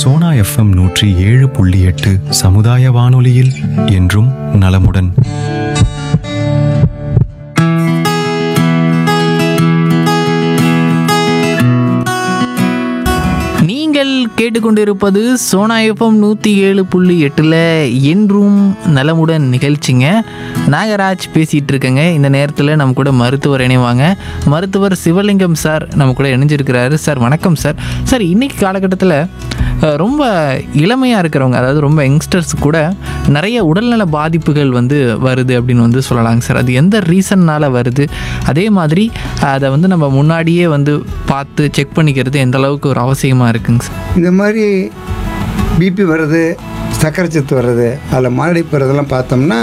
Sona FM நூற்றி ஏழு புள்ளி எட்டு சமுதாய வானொலியில் என்றும் நலமுடன் நீங்கள் கேட்டுக்கொண்டிருப்பது சோனா எஃப்எம் நூற்றி ஏழு புள்ளி எட்டில் என்றும் நலமுடன் நிகழ்ச்சிங்க நாகராஜ் பேசிகிட்டு இருக்கேங்க இந்த நேரத்தில் நம்ம கூட மருத்துவர் இணைவாங்க மருத்துவர் சிவலிங்கம் சார் நம்ம கூட இணைஞ்சிருக்கிறாரு சார் வணக்கம் சார் சார் இன்னைக்கு காலகட்டத்தில் அஹ், ரொம்ப இளமையாக இருக்கிறவங்க அதாவது ரொம்ப யங்ஸ்டர்ஸ் கூட நிறைய உடல்நல பாதிப்புகள் வந்து வருது அப்படின்னு வந்து சொல்லலாங்க சார் அது எந்த ரீசன்னால் வருது அதே மாதிரி அதை வந்து நம்ம முன்னாடியே வந்து பார்த்து செக் பண்ணிக்கிறது எந்த அளவுக்கு ஒரு அவசியமாக இருக்குங்க சார் இந்த மாதிரி பிபி வர்றது சர்க்கரை சத்து வர்றது அதில் மாரடைப்பு வர்றதெல்லாம் பார்த்தோம்னா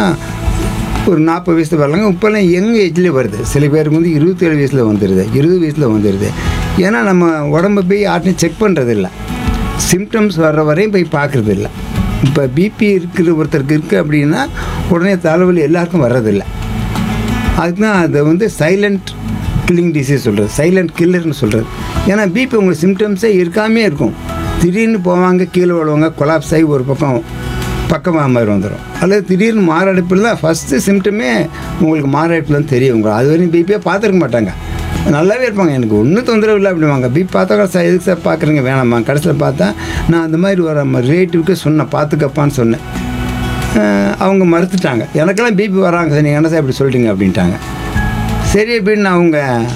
ஒரு நாற்பது வயசில் வரலாங்க இப்போல்லாம் யங் ஏஜ்லேயே வருது சில பேருக்கு வந்து இருபத்தேழு வயசில் வந்துடுது இருபது வயசில் வந்துடுது ஏன்னா நம்ம உடம்ப போய் யார்ட்டையும் செக் பண்ணுறது இல்லை சிம்டம்ஸ் வர்ற வரையும் போய் பார்க்குறது இல்லை இப்போ பிபி இருக்கிற ஒருத்தருக்கு இருக்குது அப்படின்னா உடனே தலைவலி எல்லாருக்கும் வர்றதில்லை அதுக்கு தான் அதை வந்து சைலண்ட் கில்லிங் டிசீஸ் சொல்கிறது சைலண்ட் கில்லர்னு சொல்கிறது ஏன்னா பிபி உங்களுக்கு சிம்டம்ஸே இருக்காமே இருக்கும் திடீர்னு போவாங்க கீழே விழுவாங்க கொலாப்ஸ் ஆகி ஒரு பக்கம் பக்கமாக மாதிரி வந்துடும் அல்லது திடீர்னு மாரடைப்பில் தான் ஃபஸ்ட்டு சிம்டமே உங்களுக்கு மாரடைப்பில் தெரிய உங்களுக்கு அது வரையும் பிபியே பார்த்துருக்க மாட்டாங்க நல்லாவே இருப்பாங்க எனக்கு ஒன்றும் தொந்தரவு இல்லை அப்படிவாங்க பிபி பார்த்தா சார் எதுக்கு சார் பார்க்குறீங்க வேணாம்மா கடைசியில் பார்த்தா நான் அந்த மாதிரி ஒரு ரிலேட்டிவ்க்கு சொன்னேன் பார்த்துக்கப்பான்னு சொன்னேன் அஹ் அவங்க மறுத்துட்டாங்க எனக்கெல்லாம் பிபி வராங்க சார் நீங்கள் என்ன சார் இப்படி சொல்லிட்டீங்க அப்படின்ட்டாங்க சரி அப்படின்னு அவங்க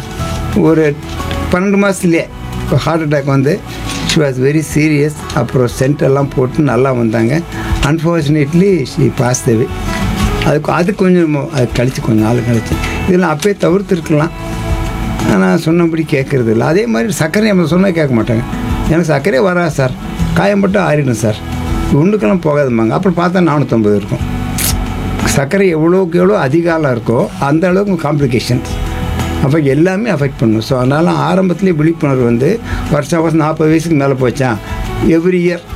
ஒரு பன்னெண்டு மாதத்துலேயே ஹார்ட் அட்டாக் வந்து ஷி வாஸ் வெரி சீரியஸ் அப்புறம் சென்ட் எல்லாம் போட்டு நல்லா வந்தாங்க அன்ஃபார்ச்சுனேட்லி ஷி பாஸ் தேவி அதுக்கு அது கொஞ்சம் அது கழிச்சு கொஞ்சம் நாள் கழிச்சு இதெல்லாம் அப்பயே தவிர்த்துருக்கலாம் ஆனால் சொன்னபடி கேட்குறது இல்லை அதே மாதிரி சர்க்கரை நம்ம சொன்னால் கேட்க மாட்டாங்க எனக்கு சர்க்கரையே வராது சார் காயம் மட்டும் ஆறிடும் சார் ஒன்றுக்கெல்லாம் போகாதும்பாங்க அப்புறம் பார்த்தா நானூற்றம்பது இருக்கும் சர்க்கரை எவ்வளோக்கு எவ்வளோ அதிகாலம் இருக்கோ அந்த அளவுக்கு காம்ப்ளிகேஷன்ஸ் அப்போ எல்லாமே அஃபெக்ட் பண்ணும் ஸோ அதனால் ஆரம்பத்துலேயே விழிப்புணர்வு வந்து வருஷம் வருஷம் நாற்பது வயசுக்கு மேலே போச்சான் எவ்ரி இயர்